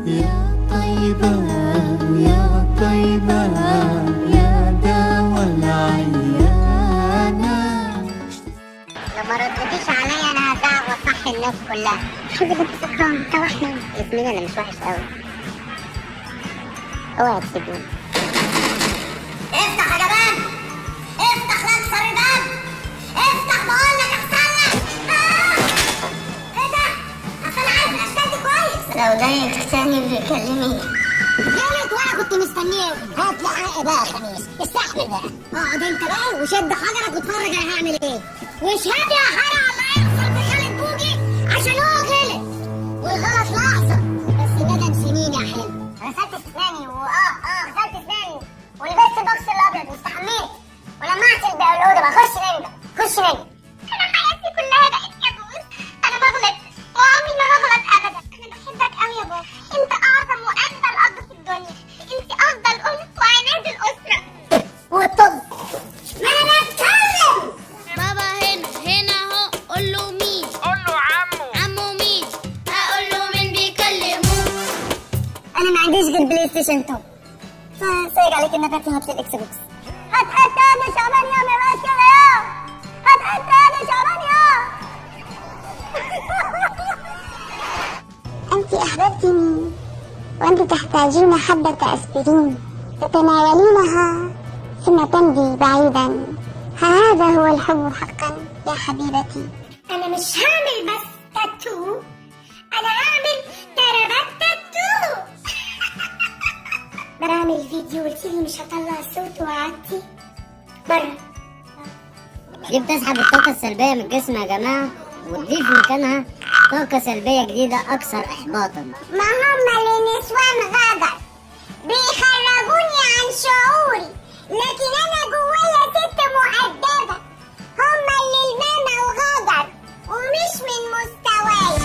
يا طيبة يا طيبة يا دوا العيانة لو ما ردتيش عليا انا هزعق واصحي الناس كلها حبيبي انت سكران انت وحش ياسمين انا مش وحش قوي اوعي تسيبني افتح يا جبان افتح لا تكسر الباب افتح بقول لك احسن لك آه! ايه ده؟ اصل انا عارف الاشكال دي كويس لو ضايق تاني بيكلمني جالت وانا كنت مستنيه هات لي حقي بقى يا خميس استحمل بقى اقعد انت بقى وشد حجرك واتفرج انا هعمل ايه واشهد يا حرا الله يحصل في خالد بوجي عشان هو غلط والغلط لحظه بس ندم سنين يا حلو غسلت اسناني واه اه غسلت اسناني ولبست البوكس الابيض واستحميت ولمعت البقلوده بقى خش ننجا خش ننجا انا حياتي كلها بقت كابوس انا ما غلطتش وعمري ما هغلط ابدا انا بحبك قوي يا بابا انت اعظم واجمل اب في الدنيا انت افضل ام وعناد الاسره والطب ما انا بتكلم بابا هنا هنا اهو قول له مين قول له عمو عمو مين هقول له مين بيكلموه انا ما عنديش غير بلاي ستيشن 2 فسايق عليك انك هات لي هات لي الاكس بوكس هات هات تاني شعبان يا ما بقاش كده يا هات هات تاني شعبان يا انت احببتني وانت تحتاجين حبة اسبرين تتناولينها ثم تمضي بعيدا هذا هو الحب حقا يا حبيبتي انا مش هعمل بس تاتو انا هعمل تربات تاتو بعمل فيديو قلت لي مش هطلع الصوت وقعدتي بره دي بتسحب الطاقة السلبية من الجسم يا جماعة وتضيف مكانها طاقة سلبية جديدة أكثر إحباطا ما هم اللي نسوان غدر بيخرجوني عن شعوري لكن انا جوايا ست مؤدبة هم اللي الماما وغدر ومش من مستواي